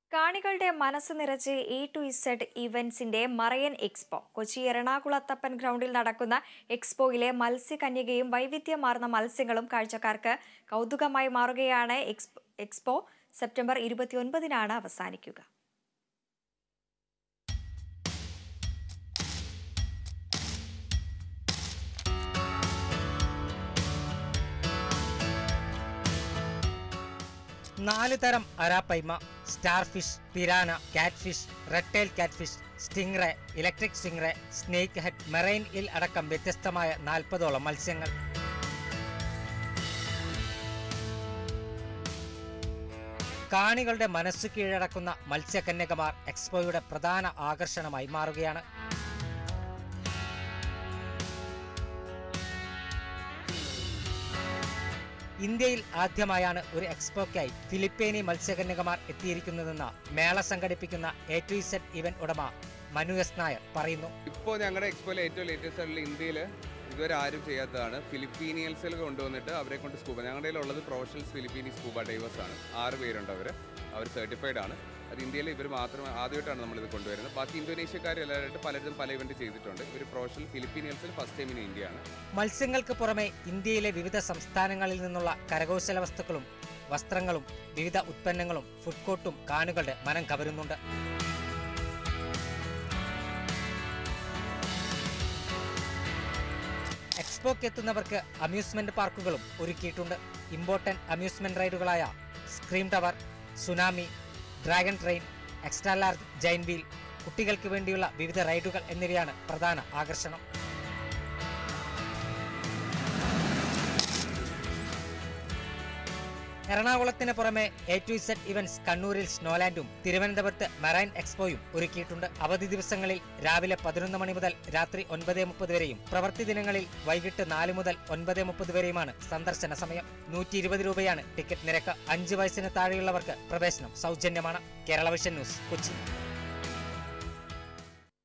കാണികളുടെ മനസ്സ് നിറച്ച് എ ടു ഇസഡ് ഇവന്റ്സിന്റെ മറയൻ എക്സ്പോ കൊച്ചി എറണാകുളത്തപ്പൻ ഗ്രൗണ്ടിൽ നടക്കുന്ന എക്സ്പോയിലെ മത്സ്യകന്യകയും വൈവിധ്യമാർന്ന മത്സ്യങ്ങളും കാഴ്ചക്കാർക്ക് കൗതുകമായി മാറുകയാണ് എക്സ്പോ എക്സ്പോ സെപ്റ്റംബർ ഇരുപത്തിയൊൻപതിനാണ് അവസാനിക്കുക നാല് തരം arapaima star fish piranha cat fish red tail cat fish stingray electric stingray snake head marine eel അടക്കം വ്യത്യസ്തമായ നാൽപ്പതോളം മത്സ്യങ്ങൾ കാണികളുടെ മനസ്സ് കീഴടക്കുന്ന മത്സ്യകന്യകമാർ എക്സ്പോയുടെ പ്രധാന ആകർഷണമായി മാറുകയാണ് ഇന്ത്യയിൽ ആദ്യമായാണ് ഒരു എക്സ്പോക്കായി ഫിലിപ്പീനി മത്സ്യകന്യകമാർ എത്തിയിരിക്കുന്നതെന്ന് മേള സംഘടിപ്പിക്കുന്ന എ ടു ഇസഡ് ഇവന്റ് ഉടമ മനു എസ് നായർ പറയുന്നു ഇപ്പോൾ ഞങ്ങളുടെ എക്സ്പോയിലെ ഏറ്റവും ലേറ്റസ്റ്റ് ആയിട്ടുള്ള ഇന്ത്യയിൽ ഇതുവരെ ആരും ചെയ്യാത്തതാണ് ഫിലിപ്പീനിയൻസിൽ കൊണ്ടുവന്നിട്ട് അവരെ കൊണ്ട് സ്കൂബ ഞങ്ങളുടെ ഉള്ളത് പ്രൊഫഷണൽസ് ഫിലിപ്പീനി സ്കൂബ ഡൈവേഴ്സ് ആണ് ആറ് പേരുണ്ട് അവർ അവർ സർട്ടിഫൈഡ് ആണ് അത് ഇന്ത്യയിൽ ഇവർ മാത്രം ആദ്യമായിട്ടാണ് നമ്മളിത് കൊണ്ടുവരുന്നത് ബാക്കി ഇന്തോനേഷ്യക്കാർ എല്ലാവരായിട്ട് പലരും പല ഇവന്റ് ചെയ്തിട്ടുണ്ട് ഇവർ പ്രൊഫഷണൽ ഫിലിപ്പീനിയൻസിൽ ഫസ്റ്റ് ടൈം ഇൻ ഇന്ത്യയാണ് മത്സ്യങ്ങൾക്ക് പുറമെ ഇന്ത്യയിലെ വിവിധ സംസ്ഥാനങ്ങളിൽ നിന്നുള്ള കരകൗശല വസ്തുക്കളും വസ്ത്രങ്ങളും വിവിധ ഉത്പന്നങ്ങളും ഫുഡ് കോർട്ടും കാണികളുടെ മനം കവരുന്നുണ്ട് എക്സ്പോക്ക് എത്തുന്നവർക്ക് അമ്യൂസ്മെന്റ് പാർക്കുകളും ഒരുക്കിയിട്ടുണ്ട് ഇമ്പോർട്ടന്റ് അമ്യൂസ്മെന്റ് റൈഡുകളായ scream tower tsunami dragon train extra large giant wheel കുട്ടികൾക്ക് വേണ്ടിയുള്ള വിവിധ റൈഡുകൾ എന്നിവയാണ് പ്രധാന ആകർഷണം എറണാകുളത്തിന് പുറമെ എ ടു ഇസഡ് ഇവന്റ്സ് കണ്ണൂരിൽ സ്നോലാൻഡും തിരുവനന്തപുരത്ത് മറൈൻ എക്സ്പോയും ഒരുക്കിയിട്ടുണ്ട് അവധി ദിവസങ്ങളിൽ രാവിലെ പതിനൊന്ന് മണി മുതൽ രാത്രി ഒൻപത് മുപ്പത് വരെയും പ്രവൃത്തി ദിനങ്ങളിൽ വൈകിട്ട് നാല് മുതൽ ഒൻപത് മുപ്പത് വരെയുമാണ് സന്ദർശന സമയം നൂറ്റി ഇരുപത് രൂപയാണ് ടിക്കറ്റ് നിരക്ക് അഞ്ച് വയസ്സിന് താഴെയുള്ളവർക്ക് പ്രവേശനം സൗജന്യമാണ് കേരള വിഷൻ ന്യൂസ് കൊച്ചി